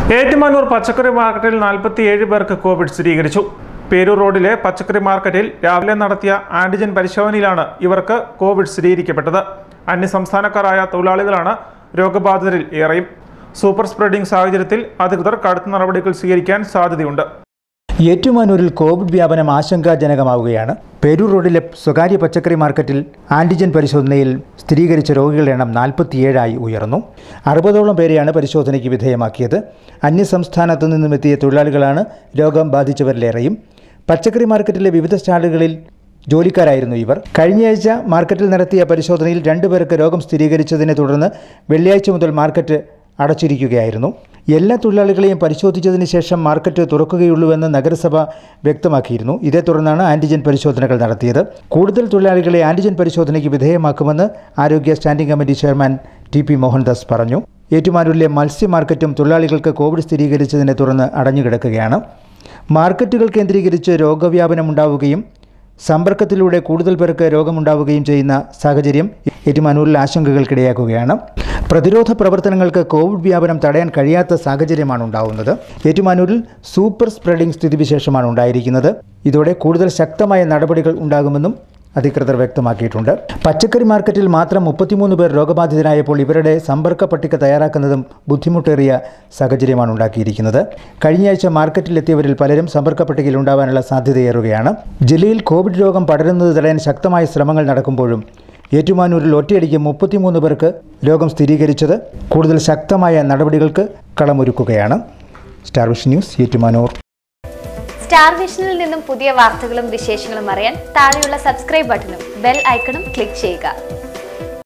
ഏറ്റുമാനൂർ പച്ചക്കറി മാർക്കറ്റിൽ നാൽപ്പത്തിയേഴ് പേർക്ക് കോവിഡ് സ്ഥിരീകരിച്ചു പേരൂർ റോഡിലെ പച്ചക്കറി മാർക്കറ്റിൽ രാവിലെ നടത്തിയ ആന്റിജൻ പരിശോധനയിലാണ് ഇവർക്ക് കോവിഡ് സ്ഥിരീകരിക്കപ്പെട്ടത് അന്യസംസ്ഥാനക്കാരായ തൊഴിലാളികളാണ് രോഗബാധിതരിൽ ഏറെയും സൂപ്പർ സ്പ്രെഡിംഗ് സാഹചര്യത്തിൽ അധികൃതർ കടുത്ത നടപടികൾ സ്വീകരിക്കാൻ സാധ്യതയുണ്ട് ഏറ്റുമാനൂരിൽ കോവിഡ് വ്യാപനം ആശങ്കാജനകമാവുകയാണ് പേരൂർ റോഡിലെ സ്വകാര്യ പച്ചക്കറി മാർക്കറ്റിൽ ആന്റിജൻ പരിശോധനയിൽ സ്ഥിരീകരിച്ച രോഗികളുടെ എണ്ണം നാൽപ്പത്തിയേഴായി ഉയർന്നു അറുപതോളം പേരെയാണ് പരിശോധനയ്ക്ക് വിധേയമാക്കിയത് അന്യസംസ്ഥാനത്തു നിന്നും എത്തിയ തൊഴിലാളികളാണ് രോഗം ബാധിച്ചവരിലേറെയും പച്ചക്കറി മാർക്കറ്റിലെ വിവിധ സ്റ്റാളുകളിൽ ജോലിക്കാരായിരുന്നു ഇവർ കഴിഞ്ഞയാഴ്ച മാർക്കറ്റിൽ നടത്തിയ പരിശോധനയിൽ രണ്ടുപേർക്ക് രോഗം സ്ഥിരീകരിച്ചതിനെ തുടർന്ന് വെള്ളിയാഴ്ച മുതൽ മാർക്കറ്റ് അടച്ചിരിക്കുകയായിരുന്നു എല്ലാ തൊഴിലാളികളെയും പരിശോധിച്ചതിന് ശേഷം മാർക്കറ്റ് തുറക്കുകയുള്ളൂവെന്ന് നഗരസഭ വ്യക്തമാക്കിയിരുന്നു ഇതേ തുടർന്നാണ് ആന്റിജൻ പരിശോധനകൾ നടത്തിയത് കൂടുതൽ തൊഴിലാളികളെ ആന്റിജൻ പരിശോധനയ്ക്ക് വിധേയമാക്കുമെന്ന് ആരോഗ്യ standing committee chairman T P Mohandas പറഞ്ഞു ഏറ്റുമാനൂരിലെ മത്സ്യ മാർക്കറ്റും തൊഴിലാളികൾക്ക് കോവിഡ് സ്ഥിരീകരിച്ചതിനെ തുടർന്ന് അടഞ്ഞുകിടക്കുകയാണ് മാർക്കറ്റുകൾ കേന്ദ്രീകരിച്ച് രോഗവ്യാപനം ഉണ്ടാവുകയും സമ്പർക്കത്തിലൂടെ കൂടുതൽ പേർക്ക് രോഗമുണ്ടാവുകയും ചെയ്യുന്ന സാഹചര്യം ഏറ്റുമാനൂരിൽ ആശങ്കകൾക്കിടയാക്കുകയാണ് പ്രതിരോധ പ്രവർത്തനങ്ങൾക്ക് കോവിഡ് വ്യാപനം തടയാൻ കഴിയാത്ത സാഹചര്യമാണ് ഉണ്ടാവുന്നത് ഏറ്റുമാനൂരിൽ സൂപ്പർ സ്പ്രെഡിംഗ് സ്ഥിതിവിശേഷമാണ് ഉണ്ടായിരിക്കുന്നത് ഇതോടെ കൂടുതൽ ശക്തമായ നടപടികൾ ഉണ്ടാകുമെന്നും അധികൃതർ വ്യക്തമാക്കിയിട്ടുണ്ട് പച്ചക്കറി മാർക്കറ്റിൽ മാത്രം മുപ്പത്തിമൂന്ന് പേർ രോഗബാധിതരായപ്പോൾ ഇവരുടെ സമ്പർക്ക പട്ടിക തയ്യാറാക്കുന്നതും ബുദ്ധിമുട്ടേറിയ സാഹചര്യമാണ് ഉണ്ടാക്കിയിരിക്കുന്നത് കഴിഞ്ഞയാഴ്ച മാർക്കറ്റിലെത്തിയവരിൽ പലരും സമ്പർക്ക പട്ടികയിൽ ഉണ്ടാവാനുള്ള സാധ്യതയേറുകയാണ് ജില്ലയിൽ കോവിഡ് രോഗം പടരുന്നത് തടയാൻ ശക്തമായ ശ്രമങ്ങൾ നടക്കുമ്പോഴും ഏറ്റുമാനൂരിൽ ഒറ്റയടിക്ക് മുപ്പത്തിമൂന്ന് പേർക്ക് രോഗം സ്ഥിരീകരിച്ചത് കൂടുതൽ ശക്തമായ നടപടികൾക്ക് കളമൊരുക്കുകയാണ് Star Vision News Ettumanoor Star വിഷനിൽ നിന്നും പുതിയ വാർത്തകളും വിശേഷങ്ങളും അറിയാൻ താഴെയുള്ള സബ്സ്ക്രൈബ് ബട്ടണും ബെൽ ഐക്കണും ക്ലിക്ക് ചെയ്യുക